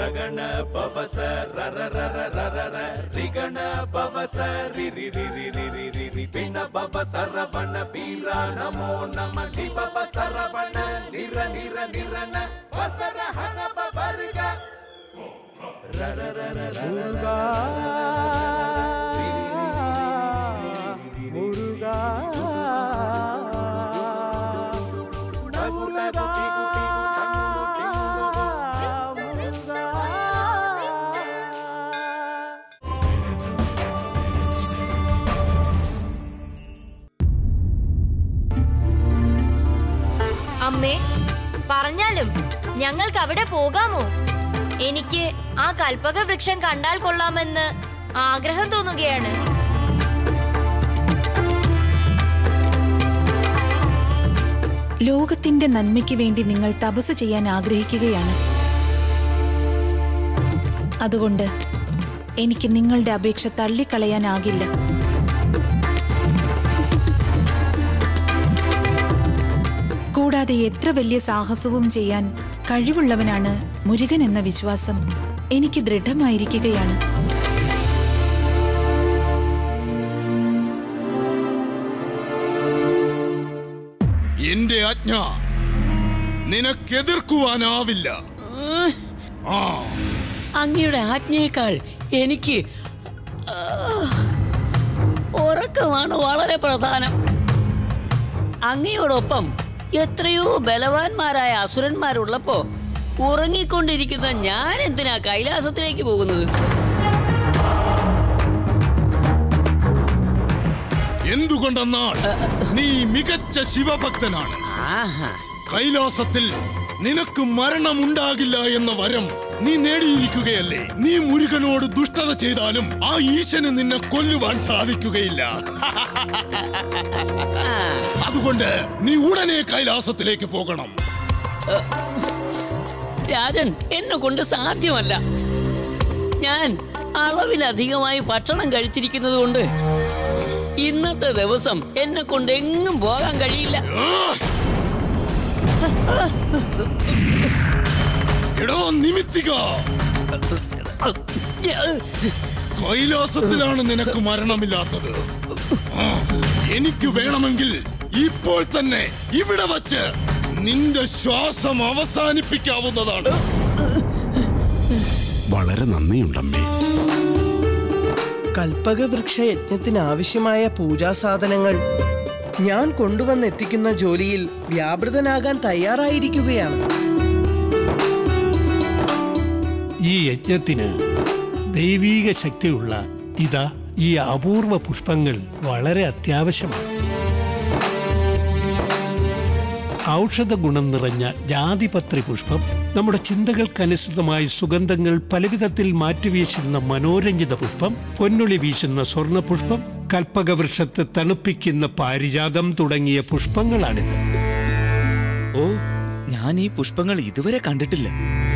ರಗಣ ಪವಸ ರರ ರರ ರರ ರ ರಿಗಣ ಪವಸ ರಿ ರಿ ರಿ ರಿ ರಿ ರಿ ರಿ ರಿ ಪಿಣ ಪವ ಸರವಣ ಬೀರ ನಮೋ ನಮ ಲಿ ಪವ ಸರವಣ ನಿರ ನಿರ ನಿರನ ವಸರ ಹನ ಪವರ್ಗ ರರ ರರ ರರ അമ്മേ പറഞ്ഞാലും ഞങ്ങൾക്ക് അവിടെ പോകാമോ എനിക്ക് ആ കൽപ്പക വൃക്ഷം കണ്ടാൽ കൊള്ളാമെന്ന് ആഗ്രഹം തോന്നുകയാണ് ലോകത്തിന്റെ നന്മയ്ക്ക് വേണ്ടി നിങ്ങൾ തപസ് ചെയ്യാൻ ആഗ്രഹിക്കുകയാണ് അതുകൊണ്ട് എനിക്ക് നിങ്ങളുടെ അപേക്ഷ തള്ളിക്കളയാനാകില്ല കൂടാതെ എത്ര വലിയ സാഹസവും ചെയ്യാൻ കഴിവുള്ളവനാണ് മുരുകൻ എന്ന വിശ്വാസം എനിക്ക് ദൃഢമായിരിക്കുകയാണ് എന്റെ ആജ്ഞ നിനക്കെതിർക്കുവാനാവില്ല ആ അങ്ങയുടെ ആജ്ഞയേക്കാൾ എനിക്ക് ആ, ഉറക്കമാണ് വളരെ പ്രധാനം അങ്ങയോടൊപ്പം എത്രയോ ബലവാന്മാരായ അസുരന്മാരുള്ളപ്പോ ഉറങ്ങിക്കൊണ്ടിരിക്കുന്ന ഞാൻ എന്തിനാ കൈലാസത്തിലേക്ക് പോകുന്നത് എന്തുകൊണ്ടെന്നാൽ നീ മികച്ച ശിവഭക്തനാണ് ആഹാ കൈലാസത്തിൽ നിനക്ക് മരണമുണ്ടാകില്ല എന്ന വരം നീ നേടിയിരിക്കുകയല്ലേ നീ മുരുകനോട് ദുഷ്ടത ചെയ്താലും ആ ഈശന് നിന്നെ കൊല്ലുവാൻ സാധിക്കുകയില്ല അതുകൊണ്ട് നീ ഉടനെ കൈലാസത്തിലേക്ക് പോകണം രാജൻ എന്നെ കൊണ്ട് സാധ്യമല്ല ഞാൻ അളവിലധികമായി ഭക്ഷണം കഴിച്ചിരിക്കുന്നത് കൊണ്ട് ഇന്നത്തെ ദിവസം എന്നെ കൊണ്ട് എങ്ങും പോകാൻ കഴിയില്ല എടോ നിമിത്തിക കൈലാസത്തിലാണ് നിനക്ക് മരണമില്ലാത്തത് ആ, എനിക്ക് വേണമെങ്കിൽ ഇപ്പോൾ തന്നെ ഇവിടെ വച്ച് നിന്റെ ശ്വാസം അവസാനിപ്പിക്കാവുന്നതാണ് വളരെ നന്ദിയുണ്ടമ്മേ കൽപ്പകവൃക്ഷ യജ്ഞത്തിന് ആവശ്യമായ പൂജാസാധനങ്ങൾ ഞാൻ കൊണ്ടുവന്നെത്തിക്കുന്ന ജോലിയിൽ വ്യാപൃതനാകാൻ തയ്യാറായിരിക്കുകയാണ് ഈ യജ്ഞത്തിന് ദൈവീക ശക്തിയുള്ള ഇതാ ഈ അപൂർവ പുഷ്പങ്ങൾ വളരെ അത്യാവശ്യമാണ് ഔഷധ ഗുണം നിറഞ്ഞ ജാതിപത്രി പുഷ്പം നമ്മുടെ ചിന്തകൾക്കനുസൃതമായി സുഗന്ധങ്ങൾ പലവിധത്തിൽ മാറ്റിവീശുന്ന മനോരഞ്ജിത പുഷ്പം പൊന്നൊളി വീശുന്ന സ്വർണ്ണ പുഷ്പം കൽപ്പകവൃക്ഷത്തെ തണുപ്പിക്കുന്ന പാരിജാതം തുടങ്ങിയ പുഷ്പങ്ങളാണിത് ഓ ഞാൻ ഈ പുഷ്പങ്ങൾ ഇതുവരെ കണ്ടിട്ടില്ല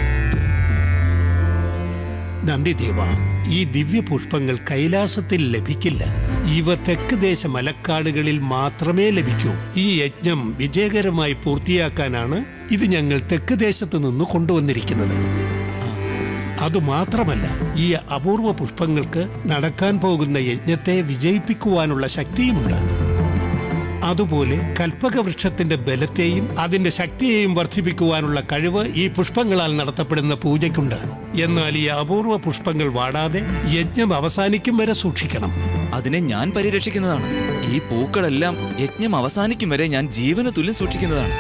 നന്ദിദേവ ഈ ദിവ്യ പുഷ്പങ്ങൾ കൈലാസത്തിൽ ലഭിക്കില്ല ഇവ തെക്ക് ദേശ മലക്കാടുകളിൽ മാത്രമേ ലഭിക്കൂ ഈ യജ്ഞം വിജയകരമായി പൂർത്തിയാക്കാനാണ് ഇത് ഞങ്ങൾ തെക്ക് ദേശത്ത് നിന്ന് കൊണ്ടുവന്നിരിക്കുന്നത് അതുമാത്രമല്ല ഈ അപൂർവ പുഷ്പങ്ങൾക്ക് നടക്കാൻ പോകുന്ന യജ്ഞത്തെ വിജയിപ്പിക്കുവാനുള്ള ശക്തിയുമുണ്ട് അതുപോലെ കൽപ്പകവൃക്ഷത്തിന്റെ ബലത്തെയും അതിന്റെ ശക്തിയെയും വർദ്ധിപ്പിക്കുവാനുള്ള കഴിവ് ഈ പുഷ്പങ്ങളാൽ നടത്തപ്പെടുന്ന പൂജയ്ക്കുണ്ട് എന്നാൽ ഈ അപൂർവ പുഷ്പങ്ങൾ വാടാതെ യജ്ഞം അവസാനിക്കും വരെ സൂക്ഷിക്കണം അതിനെ ഞാൻ പരിരക്ഷിക്കുന്നതാണ് ഈ പൂക്കളെല്ലാം യജ്ഞം അവസാനിക്കും വരെ ഞാൻ ജീവന തുല്യം സൂക്ഷിക്കുന്നതാണ്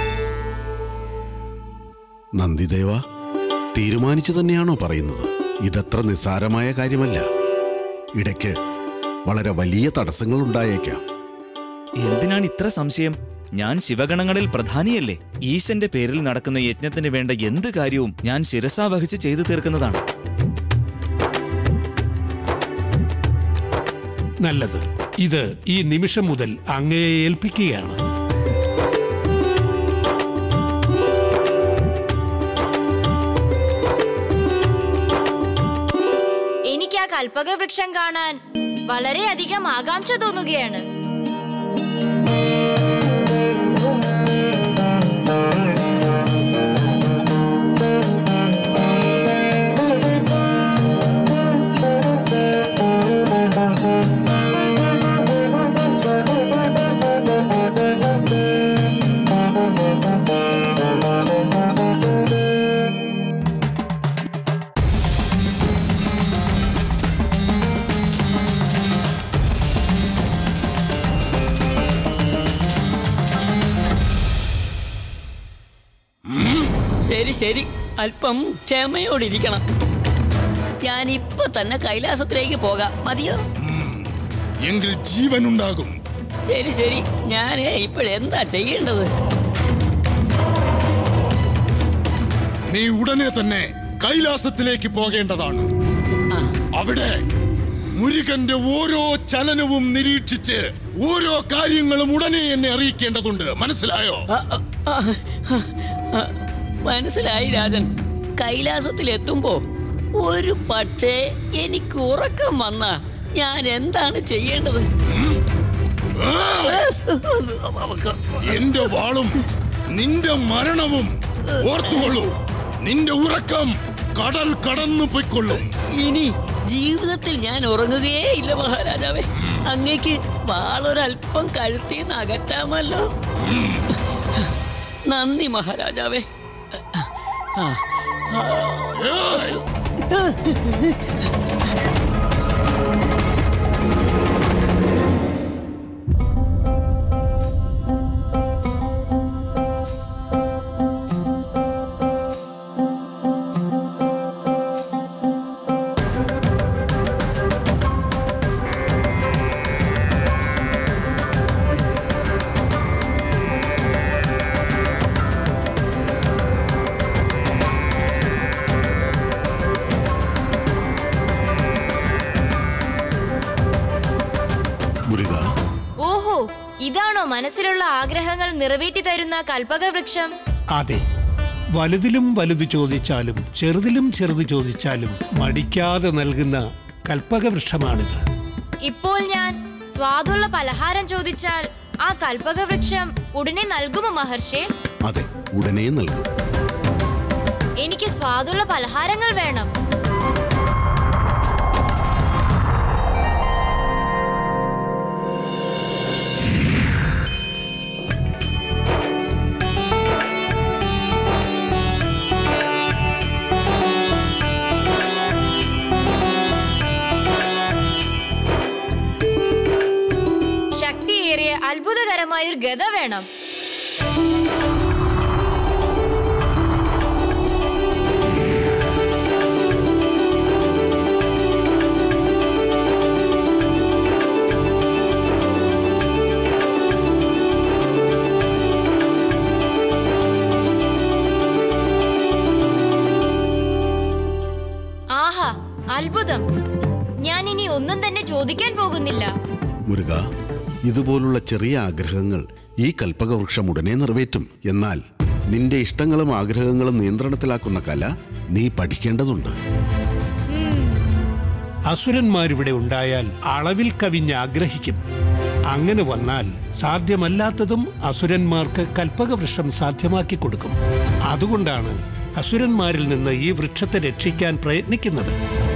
നന്ദിദേവ തീരുമാനിച്ചു തന്നെയാണോ പറയുന്നത് ഇതത്ര നിസ്സാരമായ കാര്യമല്ല ഇടയ്ക്ക് വളരെ വലിയ തടസ്സങ്ങൾ ഉണ്ടായേക്കാം എന്തിനാണ് ഇത്ര സംശയം ഞാൻ ശിവഗണങ്ങളിൽ പ്രധാനിയല്ലേ ഈശന്റെ പേരിൽ നടക്കുന്ന യജ്ഞത്തിന് വേണ്ട എന്ത് കാര്യവും ഞാൻ ശിരസാ വഹിച്ച് ചെയ്തു തീർക്കുന്നതാണ് നല്ലത് ഇത് ഈ നിമിഷം മുതൽ അങ്ങയെ ഏൽപ്പിക്കുകയാണ് എനിക്ക് ആ കൽപ്പക വൃക്ഷം കാണാൻ വളരെയധികം ആകാംക്ഷ തോന്നുകയാണ് ശരി അല്പം ക്ഷമയോടിരിക്കണം ഞാൻ ഇപ്പൊ തന്നെ കൈലാസത്തിലേക്ക് പോകാം മതിയോ എങ്കിൽ ജീവനുണ്ടാകും ശരി ശരി ഞാൻ ഇപ്പോഴെന്താ ചെയ്യേണ്ടത് നീ ഉടനെ തന്നെ കൈലാസത്തിലേക്ക് പോകേണ്ടതാണ് അവിടെ മുരുകന്റെ ഓരോ ചലനവും നിരീക്ഷിച്ച് ഓരോ കാര്യങ്ങളും ഉടനെ എന്നെ അറിയിക്കേണ്ടതുണ്ട് മനസ്സിലായോ ആ, ആ, ആ, ആ, മനസ്സിലായി രാജൻ കൈലാസത്തിൽ എത്തുമ്പോ ഒരു പക്ഷേ എനിക്ക് ഉറക്കം വന്ന ഞാൻ എന്താണ് ചെയ്യേണ്ടത് എന്റെ വാളും നിന്റെ മരണവും ഓർത്തുകൊള്ളൂ നിന്റെ ഉറക്കം കടൽ കടന്നു പൊയ്ക്കൊള്ളും ഇനി ജീവിതത്തിൽ ഞാൻ ഉറങ്ങുകയേ ഇല്ല മഹാരാജാവേ അങ്ങേക്ക് വാളൊരല്പം കഴുത്തിൽ നിന്ന് അകറ്റാമല്ലോ നന്ദി മഹാരാജാവേ ആ, ഏയ്! മുരുക ഓഹോ ഇതാണോ മനസ്സിലുള്ള ആഗ്രഹങ്ങൾ നിറവേറ്റി തരുന്ന കൽപ്പകവൃക്ഷം അതെ വലുതിലും വലുത് ചോദിച്ചാലും ചെറുതിലും ചെറുത് ചോദിച്ചാലും മടിക്കാതെ നൽകുന്ന കൽപ്പകവൃക്ഷമാണിത് ഇപ്പോൾ ഞാൻ സ്വാദുള്ള പലഹാരം ചോദിച്ചാൽ ആ കൽപ്പകവൃക്ഷം ഉടനെ നൽകുമോ മഹർഷി അതെ ഉടനെ നൽകും എനിക്ക് സ്വാദുള്ള പലഹാരങ്ങൾ വേണം ശക്തിയേറിയ അത്ഭുതകരമായ ഒരു ഗത വേണം ആഹാ അത്ഭുതം ഞാൻ ഇനി ഒന്നും തന്നെ ചോദിക്കാൻ പോകുന്നില്ല മുരുക ഇതുപോലുള്ള ചെറിയ ആഗ്രഹങ്ങൾ ഈ കൽപ്പകവൃക്ഷം ഉടനെ നിറവേറ്റും എന്നാൽ നിന്റെ ഇഷ്ടങ്ങളും ആഗ്രഹങ്ങളും നിയന്ത്രണത്തിലാക്കുന്ന കല നീ പഠിക്കേണ്ടതുണ്ട് അസുരന്മാരിവിടെ ഉണ്ടായാൽ അളവിൽ കവിഞ്ഞ് ആഗ്രഹിക്കും അങ്ങനെ വന്നാൽ സാധ്യമല്ലാത്തതും അസുരന്മാർക്ക് കൽപ്പകവൃക്ഷം സാധ്യമാക്കി കൊടുക്കും അതുകൊണ്ടാണ് അസുരന്മാരിൽ നിന്ന് ഈ വൃക്ഷത്തെ രക്ഷിക്കാൻ പ്രയത്നിക്കുന്നത്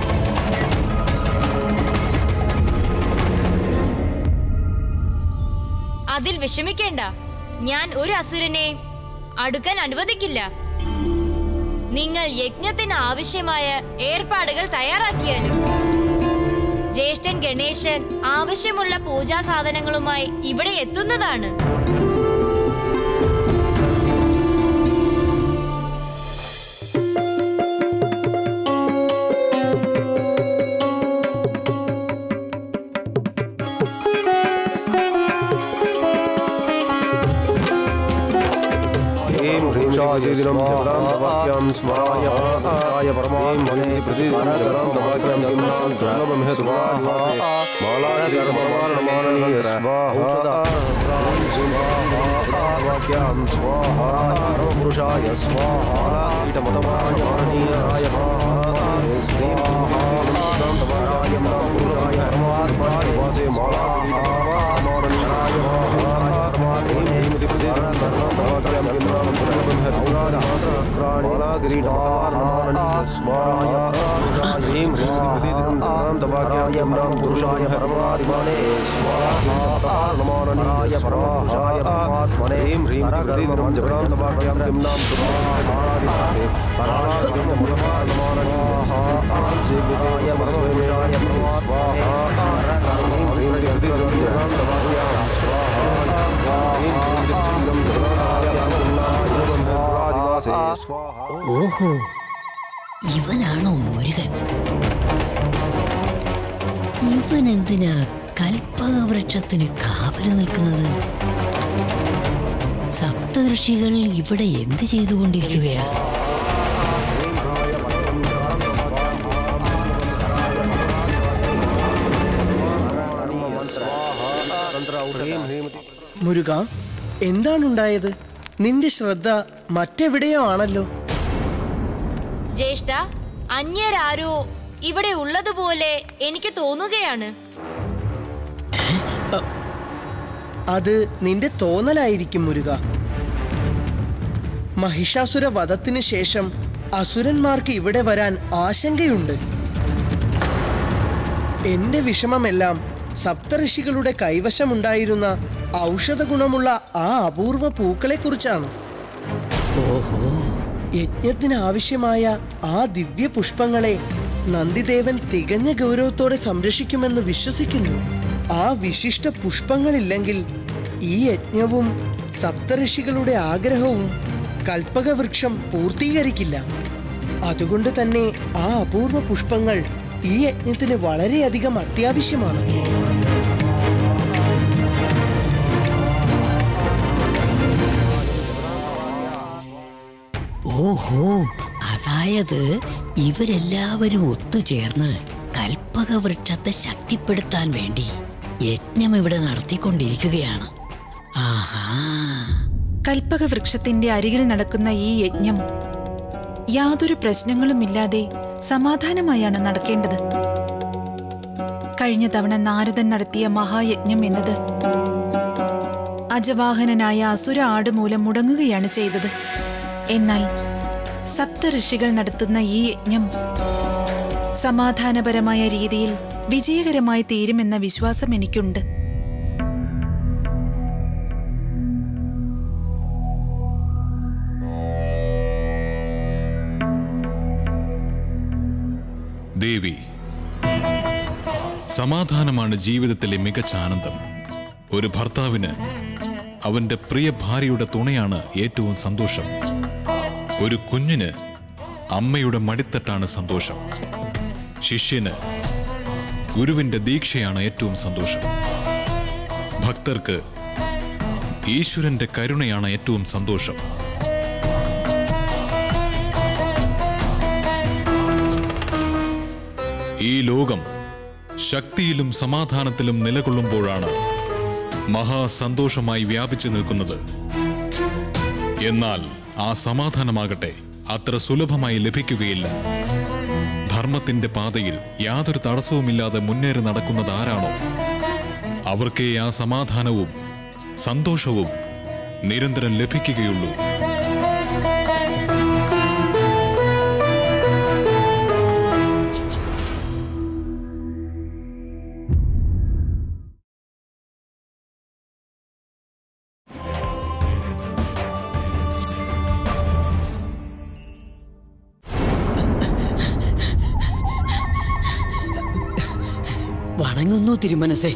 അതിൽ വിഷമിക്കേണ്ട ഞാൻ ഒരു അസുരനെ അടുക്കാൻ അനുവദിക്കില്ല നിങ്ങൾ യജ്ഞത്തിന് ആവശ്യമായ ഏർപ്പാടുകൾ തയ്യാറാക്കിയാലും ജ്യേഷ്ഠൻ ഗണേശൻ ആവശ്യമുള്ള പൂജാ സാധനങ്ങളുമായി ഇവിടെ എത്തുന്നതാണ് ह्रीं ह्रीं वाक्यं स्मराय पराय परमात्मने प्रतिदिनं वाक्यं किम्नां दुर्लभं हि स्वाहा मालाय धर्ममानमाननीय स्वाहा वाक्यं स्वाहा परमपुरुषाय स्वाहा कीटमतमाय माननीयाय स्वाहा श्रीमाय पुरुषाय परमात्माय वासे माला माननीयाय पुरुषाय परमात्मने स्वाहाय परमाय परमात्मने ह्रीं प्रतिदिनं जपनं तवाक्यं किम्नां सुराधिपते पराणाय परमपुरुषाय स्वाहा ह्रीं ह्रीं प्रतिदिनं जपनं तवाक्यं स्वाहा स्वाहा ഓഹോ ഇവനാണോ മുരുകൻ ഇവൻ എന്തിനാ കൽപ്പകവൃക്ഷത്തിന് കാവല് നിൽക്കുന്നത് സപ്തഋഷികൾ ഇവിടെ എന്ത് ചെയ്തുകൊണ്ടിരിക്കുകയാ മുരുക എന്താണുണ്ടായത് നിന്റെ ശ്രദ്ധ മറ്റെവിടെയോ ആണല്ലോ ജ്യേഷ്ഠ അന്യരാരോ ഇവിടെ ഉള്ളതുപോലെ എനിക്ക് തോന്നുകയാണ് അത് നിന്റെ തോന്നലായിരിക്കും മുരുക മഹിഷാസുര വധത്തിന് ശേഷം അസുരന്മാർക്ക് ഇവിടെ വരാൻ ആശങ്കയുണ്ട് എന്റെ വിഷമമെല്ലാം സപ്തഋഷികളുടെ കൈവശമുണ്ടായിരുന്ന ഔഷധ ഗുണമുള്ള ആ അപൂർവ പൂക്കളെ കുറിച്ചാണ് ഓഹോ യജ്ഞത്തിന് ആവശ്യമായ ആ ദിവ്യ പുഷ്പങ്ങളെ നന്ദിദേവൻ തികഞ്ഞ ഗൗരവത്തോടെ സംരക്ഷിക്കുമെന്ന് വിശ്വസിക്കുന്നു ആ വിശിഷ്ട പുഷ്പങ്ങളില്ലെങ്കിൽ ഈ യജ്ഞവും സപ്തഋഷികളുടെ ആഗ്രഹവും കൽപ്പകവൃക്ഷം പൂർത്തീകരിക്കില്ല അതുകൊണ്ട് തന്നെ ആ അപൂർവ പുഷ്പങ്ങൾ ഈ യജ്ഞത്തിന് വളരെയധികം അത്യാവശ്യമാണ് ഓഹോ അതായത് ഇവരെല്ലാവരും ഒത്തുചേർന്ന് കൽപ്പകവൃക്ഷത്തെ ശക്തിപ്പെടുത്താൻ വേണ്ടി യജ്ഞം ഇവിടെ നടത്തിക്കൊണ്ടിരിക്കുകയാണ് ആഹാ കൽപ്പക വൃക്ഷത്തിന്റെ അരികിൽ നടക്കുന്ന ഈ യജ്ഞം യാതൊരു പ്രശ്നങ്ങളുമില്ലാതെ സമാധാനമായാണ് നടക്കേണ്ടത് കഴിഞ്ഞ തവണ നാരദൻ നടത്തിയ മഹായജ്ഞം എന്നത് അജവാഹനനായ അസുര ആട് മൂലം മുടങ്ങുകയാണ് ചെയ്തത് എന്നാൽ സപ്തഋഷികൾ നടത്തുന്ന ഈ യജ്ഞം സമാധാനപരമായ രീതിയിൽ വിജയകരമായി തീരുമെന്ന വിശ്വാസം എനിക്കുണ്ട് ദേവി സമാധാനമാണ് ജീവിതത്തിലെ മികച്ച ആനന്ദം ഒരു ഭർത്താവിന് അവന്റെ പ്രിയ ഭാര്യയുടെ തുണയാണ് ഏറ്റവും സന്തോഷം ഒരു കുഞ്ഞിന് അമ്മയുടെ മടിത്തട്ടാണ് സന്തോഷം ശിഷ്യന് ഗുരുവിന്റെ ദീക്ഷയാണ് ഏറ്റവും സന്തോഷം ഭക്തർക്ക് ഈശ്വരന്റെ കരുണയാണ് ഏറ്റവും സന്തോഷം ഈ ലോകം ശക്തിയിലും സമാധാനത്തിലും നിലകൊള്ളുമ്പോഴാണ് മഹാസന്തോഷമായി വ്യാപിച്ചു നിൽക്കുന്നത് എന്നാൽ ആ സമാധാനമാകട്ടെ അത്ര സുലഭമായി ലഭിക്കുകയില്ല ധർമ്മത്തിന്റെ പാതയിൽ യാതൊരു തടസ്സവുമില്ലാതെ മുന്നേറി നടക്കുന്നത് ആരാണോ അവർക്കേ ആ സമാധാനവും സന്തോഷവും നിരന്തരം ലഭിക്കുകയുള്ളൂ വണങ്ങുന്നു തിരുമനസേ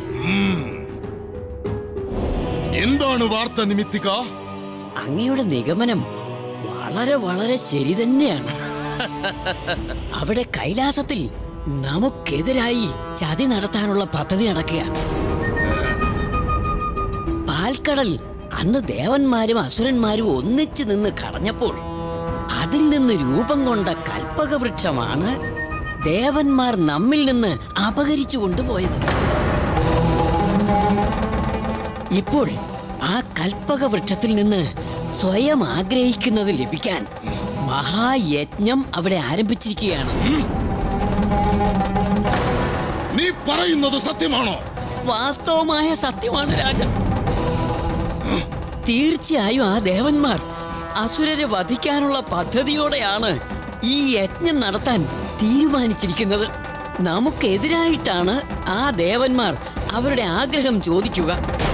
എന്താണ് വാർത്ത നിമിത്തിക അങ്ങയുടെ നിഗമനം വളരെ വളരെ ശരി തന്നെയാണ് അവിടെ കൈലാസത്തിൽ നമുക്കെതിരായി ചതി നടത്താനുള്ള പദ്ധതി നടക്കുക പാൽക്കടൽ അന്ന് ദേവന്മാരും അസുരന്മാരും ഒന്നിച്ചു നിന്ന് കടഞ്ഞപ്പോൾ അതിൽ നിന്ന് രൂപം കൊണ്ട കൽപ്പകവൃക്ഷമാണ് ദേവന്മാർ നമ്മിൽ നിന്ന് അപകരിച്ചു കൊണ്ടുപോയത് ഇപ്പോൾ ആ കൽപ്പകവൃക്ഷത്തിൽ നിന്ന് സ്വയം ആഗ്രഹിക്കുന്നത് ലഭിക്കാൻ മഹായജ്ഞം അവിടെ ആരംഭിച്ചിരിക്കുകയാണ് നീ പറയുന്നത് സത്യമാണോ വാസ്തവമായ സത്യമാണ് രാജൻ തീർച്ചയായും ആ ദേവന്മാർ അസുരരെ വധിക്കാനുള്ള പദ്ധതിയോടെയാണ് ഈ യജ്ഞം നടത്താൻ തീരുമാനിച്ചിരിക്കുന്നത് നമുക്കെതിരായിട്ടാണ് ആ ദേവന്മാർ അവരുടെ ആഗ്രഹം ചോദിക്കുക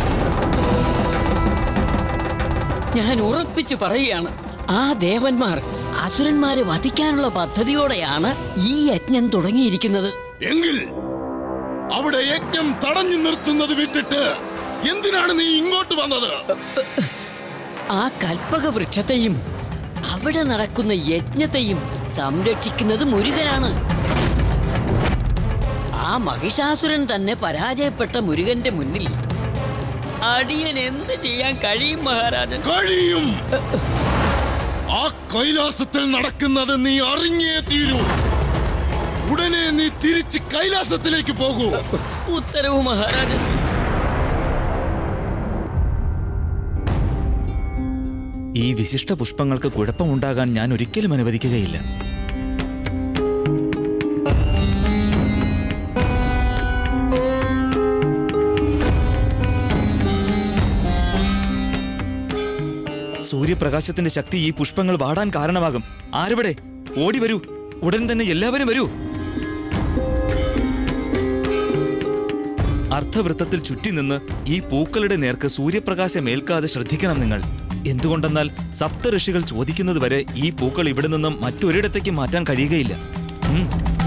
ഞാൻ ഉറപ്പിച്ചു പറയുകയാണ് ആ ദേവന്മാർ അസുരന്മാരെ വധിക്കാനുള്ള പദ്ധതിയോടെയാണ് ഈ യജ്ഞം തുടങ്ങിയിരിക്കുന്നത് എങ്കിൽ അവിടെ യജ്ഞം തടഞ്ഞു നിർത്തുന്നത് വിട്ടിട്ട് എന്തിനാണ് നീ ഇങ്ങോട്ട് വന്നത് ആ കൽപ്പക വൃക്ഷത്തെയും അവിടെ നടക്കുന്ന യജ്ഞത്തെയും സംരക്ഷിക്കുന്നത് മുരുകനാണ് ആ മഹിഷാസുരൻ തന്നെ പരാജയപ്പെട്ട മുരുകന്റെ മുന്നിൽ അടിയൻ എന്ത് ചെയ്യാൻ കഴിയും മഹാരാജൻ കഴിയും ആ കൈലാസത്തിൽ നടക്കുന്നത് നീ അറിഞ്ഞേ തീരൂ ഉടനെ നീ തിരിച്ച് കൈലാസത്തിലേക്ക് പോകൂ ഉത്തരവ് മഹാരാജൻ ഈ വിശിഷ്ട പുഷ്പങ്ങൾക്ക് കുഴപ്പമുണ്ടാകാൻ ഞാൻ ഒരിക്കലും അനുവദിക്കുകയില്ല സൂര്യപ്രകാശത്തിന്റെ ശക്തി ഈ പുഷ്പങ്ങൾ വാടാൻ കാരണമാകും ആരവിടെ ഓടി വരൂ ഉടൻ തന്നെ എല്ലാവരും വരൂ അർത്ഥവൃത്തത്തിൽ ചുറ്റി നിന്ന് ഈ പൂക്കളുടെ നേർക്ക് സൂര്യപ്രകാശം ഏൽക്കാതെ ശ്രദ്ധിക്കണം നിങ്ങൾ എന്തുകൊണ്ടെന്നാൽ സപ്ത ഋഷികൾ ചോദിക്കുന്നത് വരെ ഈ പൂക്കൾ ഇവിടെ നിന്നും മറ്റൊരിടത്തേക്ക് മാറ്റാൻ കഴിയുകയില്ല ഉം.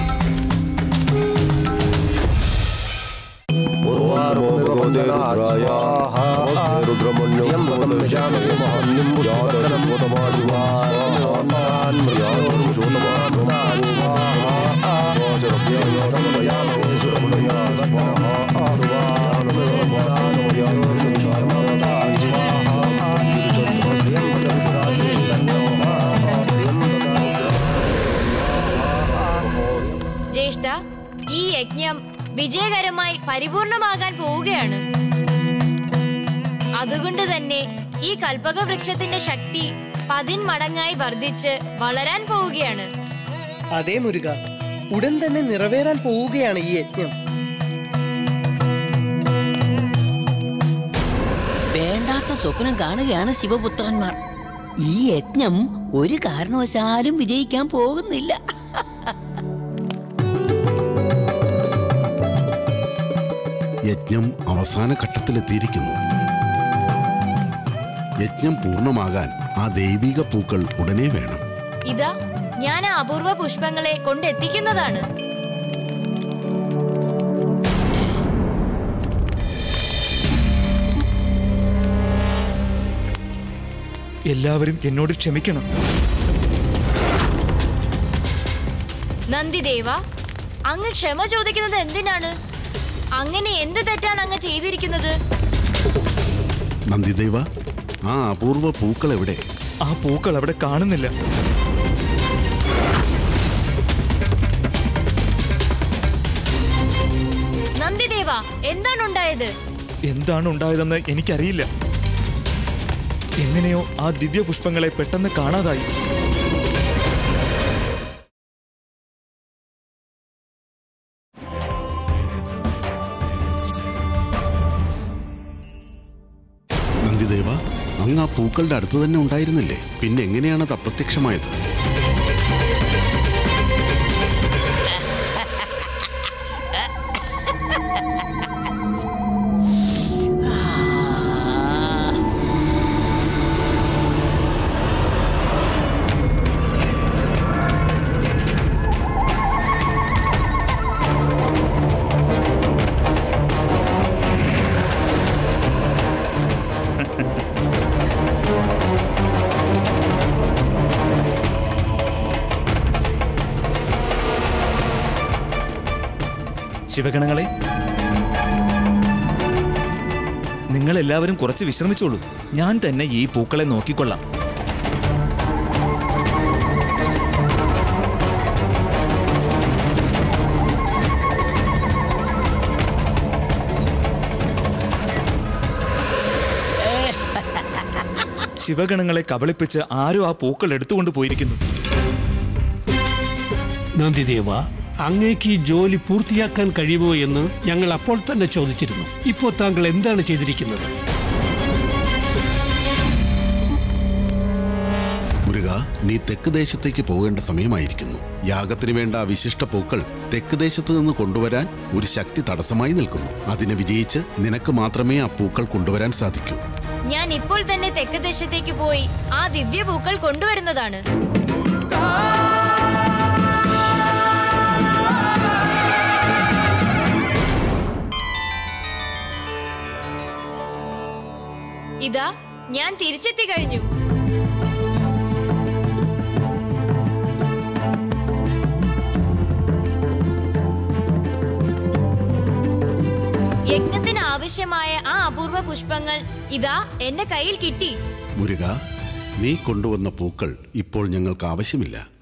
ജ്യേഷ്ഠ ഈ യജ്ഞം വിജയകരമായി പരിപൂർണമാകാൻ പോവുകയാണ് അതുകൊണ്ട് തന്നെ ഈ കൽപ്പക വൃക്ഷത്തിന്റെ ശക്തി പതിന്മടങ്ങായി വർദ്ധിച്ച് വളരാൻ പോവുകയാണ് അതേ മുരുക ഉടൻ തന്നെ നിറവേറാൻ പോവുകയാണ് ഈ യജ്ഞം വേണ്ടാത്ത സ്വപ്നം കാണുകയാണ് ശിവപുത്രന്മാർ ഈ യജ്ഞം ഒരു കാരണവശാലും വിജയിക്കാൻ പോകുന്നില്ല യജ്ഞം അവസാന ഘട്ടത്തിലെത്തിയിരിക്കുന്നു യജ്ഞം പൂർണ്ണമാകാൻ ആ ദൈവിക പൂക്കൾ ഉടനെ വേണം ഇതാ ഞാൻ ആ അപൂർവ പുഷ്പങ്ങളെ കൊണ്ടെത്തിക്കുന്നതാണ് എല്ലാവരും എന്നോട് ക്ഷമിക്കണം നന്ദിദേവ അങ്ങ് ക്ഷമ ചോദിക്കുന്നത് എന്തിനാണ് അങ്ങനെ എന്ത് തെറ്റാണ് അങ്ങ് ചെയ്തിരിക്കുന്നത് നന്ദിദേവ ആ അപൂർവ പൂക്കൾ എവിടെ ആ പൂക്കൾ അവിടെ കാണുന്നില്ല നന്ദിദേവ എന്താണ് ഉണ്ടായത് എന്താണ് ഉണ്ടായതെന്ന് എനിക്കറിയില്ല എങ്ങനെയോ ആ ദിവ്യ പുഷ്പങ്ങളെ പെട്ടെന്ന് കാണാതായി നന്ദിദേവ അങ്ങ് ആ പൂക്കളുടെ അടുത്ത് തന്നെ ഉണ്ടായിരുന്നില്ലേ പിന്നെ എങ്ങനെയാണ് അത് അപ്രത്യക്ഷമായത് ശിവഗണങ്ങളെ നിങ്ങൾ എല്ലാവരും കുറച്ച് വിശ്രമിച്ചോളൂ ഞാൻ തന്നെ ഈ പൂക്കളെ നോക്കിക്കൊള്ളാം ശിവഗണങ്ങളെ കബളിപ്പിച്ച് ആരോ ആ പൂക്കൾ എടുത്തുകൊണ്ട് പോയിരിക്കുന്നു നന്ദിദേവ അങ്ങേക്ക് ഈ ജോലി പൂർത്തിയാക്കാൻ കഴിയുമോ എന്ന് ഞങ്ങൾ അപ്പോൾ തന്നെ ചോദിച്ചിരുന്നു ഇപ്പോൾ താങ്കൾ എന്താണ് ചെയ്തിരിക്കുന്നത് മുരുക നീ തെക്ക് ദേശത്തേക്ക് പോകേണ്ട സമയമായിരിക്കുന്നു യാഗത്തിന് വേണ്ട ആ വിശിഷ്ട പൂക്കൾ തെക്ക് ദേശത്ത് നിന്ന് കൊണ്ടുവരാൻ ഒരു ശക്തി തടസ്സമായി നിൽക്കുന്നു അതിനെ വിജയിച്ച് നിനക്ക് മാത്രമേ ആ പൂക്കൾ കൊണ്ടുവരാൻ സാധിക്കൂ ഞാൻ ഇപ്പോൾ തന്നെ തെക്ക് ദേശത്തേക്ക് പോയി ആ ദിവ്യ പൂക്കൾ കൊണ്ടുവരുന്നതാണ് ഇതാ ഞാൻ തിരിച്ചെത്തി കഴിഞ്ഞു ആവശ്യമായ ആ അപൂർവ പുഷ്പങ്ങൾ ഇതാ എന്റെ കയ്യിൽ കിട്ടി മുരുക നീ കൊണ്ടുവന്ന പൂക്കൾ ഇപ്പോൾ ഞങ്ങൾക്ക് ആവശ്യമില്ല